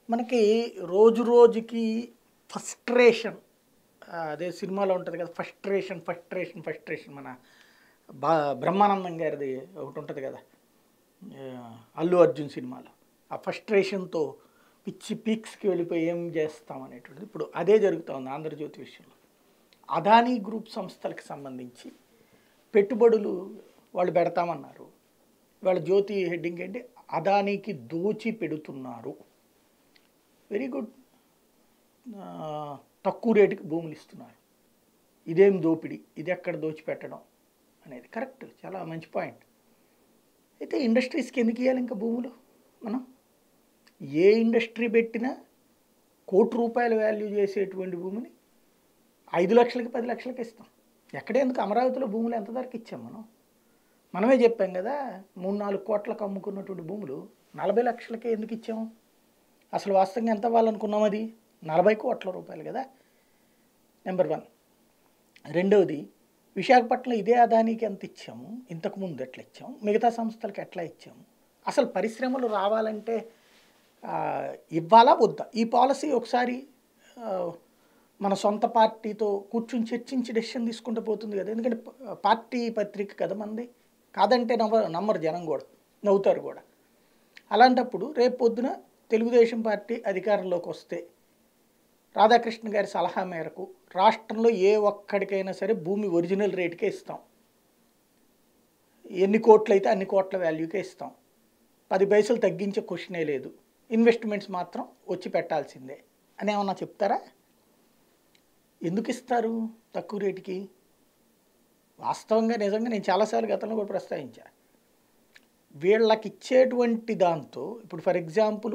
మనకి రోజు రోజుకి ఫస్ట్రేషన్ అదే సినిమాలో ఉంటుంది కదా ఫస్ట్రేషన్ ఫస్ట్రేషన్ ఫస్ట్రేషన్ మన బా బ్రహ్మానందం గారిది ఒకటి ఉంటుంది కదా ఆ, అల్లు అర్జున్ సినిమాలో ఆ ఫస్ట్రేషన్తో పిచ్చి పీక్స్కి వెళ్ళిపోయి ఏం చేస్తాం అనేటువంటిది ఇప్పుడు అదే జరుగుతూ ఉంది ఆంధ్రజ్యోతి విషయంలో అదానీ గ్రూప్ సంస్థలకు సంబంధించి పెట్టుబడులు వాళ్ళు పెడతామన్నారు వాళ్ళ జ్యోతి హెడ్డింగ్ ఏంటి అదానీకి దోచి పెడుతున్నారు వెరీ గుడ్ తక్కువ రేటుకి భూములు ఇస్తున్నారు ఇదేం దోపిడీ ఇది ఎక్కడ దోచిపెట్టడం అనేది కరెక్ట్ చాలా మంచి పాయింట్ అయితే ఇండస్ట్రీస్కి ఎందుకు ఇవ్వాలి ఇంకా భూములు మనం ఏ ఇండస్ట్రీ పెట్టినా కోటి రూపాయల వాల్యూ చేసేటువంటి భూమిని ఐదు లక్షలకి పది లక్షలకి ఇస్తాం ఎక్కడే ఎందుకు అమరావతిలో భూములు ఎంత ధరకి ఇచ్చాం మనం మనమే చెప్పాం కదా మూడు నాలుగు కోట్లకు అమ్ముకున్నటువంటి భూములు నలభై లక్షలకే ఎందుకు ఇచ్చాము అసలు వాస్తవంగా ఎంత ఇవ్వాలనుకున్నాం అది నలభై కోట్ల రూపాయలు కదా నెంబర్ వన్ రెండవది విశాఖపట్నం ఇదే అదానికి ఎంత ఇచ్చాము ఇంతకు ముందు ఎట్లా ఇచ్చాము మిగతా సంస్థలకు ఎట్లా ఇచ్చాము అసలు పరిశ్రమలు రావాలంటే ఆ, ఇవ్వాలా వద్దా ఈ పాలసీ ఒకసారి ఆ, మన సొంత పార్టీతో కూర్చుని చర్చించి డెసిషన్ తీసుకుంటూ పోతుంది కదా ఎందుకంటే ప- పార్టీ పత్రిక కదా మంది కాదంటే నమ్మ నమ్మరు జనం కూడా నవ్వుతారు కూడా అలాంటప్పుడు రేపు పొద్దున తెలుగుదేశం పార్టీ అధికారంలోకి వస్తే రాధాకృష్ణ గారి సలహా మేరకు రాష్ట్రంలో ఏ ఒక్కడికైనా సరే భూమి ఒరిజినల్ రేటుకే ఇస్తాం ఎన్ని కోట్లు అయితే అన్ని కోట్ల వాల్యూకే ఇస్తాం పది పైసలు తగ్గించే క్వశ్చనే లేదు ఇన్వెస్ట్మెంట్స్ మాత్రం వచ్చి పెట్టాల్సిందే అని ఏమన్నా చెప్తారా ఎందుకు ఇస్తారు తక్కువ రేటుకి వాస్తవంగా నిజంగా నేను చాలాసార్లు గతంలో కూడా ప్రస్తావించా వీళ్ళకి ఇచ్చేటువంటి దాంతో ఇప్పుడు ఫర్ ఎగ్జాంపుల్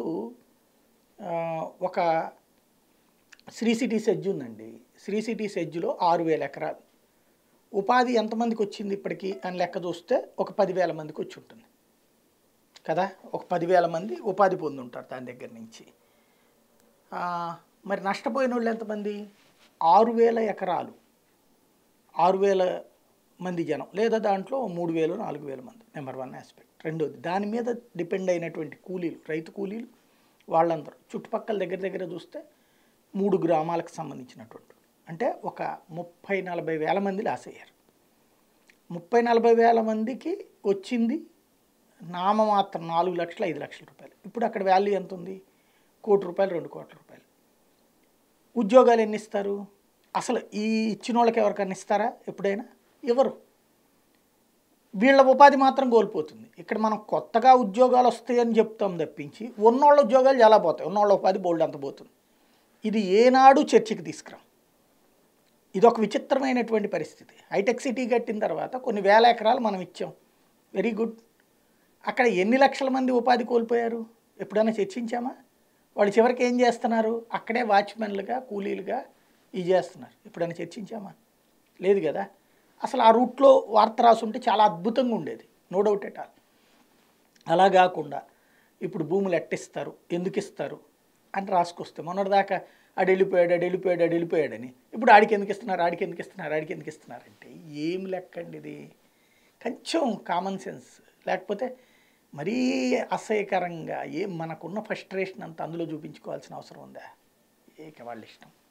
ఒక శ్రీ సిటీ సెజ్ ఉందండి శ్రీ సిటీ సెజ్లో ఆరు వేల ఎకరాలు ఉపాధి ఎంతమందికి వచ్చింది ఇప్పటికీ అని లెక్క చూస్తే ఒక పదివేల మందికి వచ్చి ఉంటుంది కదా ఒక పదివేల మంది ఉపాధి పొందుంటారు దాని దగ్గర నుంచి ఆ, మరి నష్టపోయిన వాళ్ళు ఎంతమంది ఆరు వేల ఎకరాలు ఆరు వేల మంది జనం లేదా దాంట్లో మూడు వేలు నాలుగు వేల మంది నెంబర్ వన్ ఆస్పెక్ట్ రెండోది దాని మీద డిపెండ్ అయినటువంటి కూలీలు రైతు కూలీలు వాళ్ళందరూ చుట్టుపక్కల దగ్గర దగ్గర చూస్తే మూడు గ్రామాలకు సంబంధించినటువంటి అంటే ఒక ముప్పై నలభై వేల మంది లాస్ అయ్యారు ముప్పై నలభై వేల మందికి వచ్చింది నామమాత్రం నాలుగు లక్షల ఐదు లక్షల రూపాయలు ఇప్పుడు అక్కడ వాల్యూ ఎంత ఉంది కోటి రూపాయలు రెండు కోట్ల రూపాయలు ఉద్యోగాలు ఎన్ని ఇస్తారు అసలు ఈ ఇచ్చిన వాళ్ళకి ఎవరికన్నా ఇస్తారా ఎప్పుడైనా ఇవ్వరు వీళ్ళ ఉపాధి మాత్రం కోల్పోతుంది ఇక్కడ మనం కొత్తగా ఉద్యోగాలు వస్తాయని చెప్తాం తప్పించి ఉన్నోళ్ళ ఉద్యోగాలు చాలా పోతాయి ఉన్నోళ్ళ ఉపాధి బోల్డ్ అంత పోతుంది ఇది ఏనాడు చర్చకి తీసుకురాం ఇది ఒక విచిత్రమైనటువంటి పరిస్థితి హైటెక్ సిటీ కట్టిన తర్వాత కొన్ని వేల ఎకరాలు మనం ఇచ్చాం వెరీ గుడ్ అక్కడ ఎన్ని లక్షల మంది ఉపాధి కోల్పోయారు ఎప్పుడైనా చర్చించామా వాళ్ళు చివరికి ఏం చేస్తున్నారు అక్కడే వాచ్మెన్లుగా కూలీలుగా ఇది చేస్తున్నారు ఎప్పుడైనా చర్చించామా లేదు కదా అసలు ఆ రూట్లో వార్త రాసుంటే చాలా అద్భుతంగా ఉండేది నో డౌట్ ఎట్ ఆల్ అలా కాకుండా ఇప్పుడు భూములు ఎట్టిస్తారు ఎందుకు ఇస్తారు అని రాసుకొస్తే మొన్నటిదాకా ఆడు వెళ్ళిపోయాడు ఆడు వెళ్ళిపోయాడు ఆడు వెళ్ళిపోయాడని ఇప్పుడు ఆడికి ఎందుకు ఇస్తున్నారు ఆడికి ఎందుకు ఇస్తున్నారు ఆడికి ఎందుకు ఇస్తున్నారు అంటే ఏం లెక్కండి ఇది కొంచెం కామన్ సెన్స్ లేకపోతే మరీ అసహ్యకరంగా ఏం మనకున్న ఫ్రస్ట్రేషన్ అంతా అందులో చూపించుకోవాల్సిన అవసరం ఉందా ఏక వాళ్ళ ఇష్టం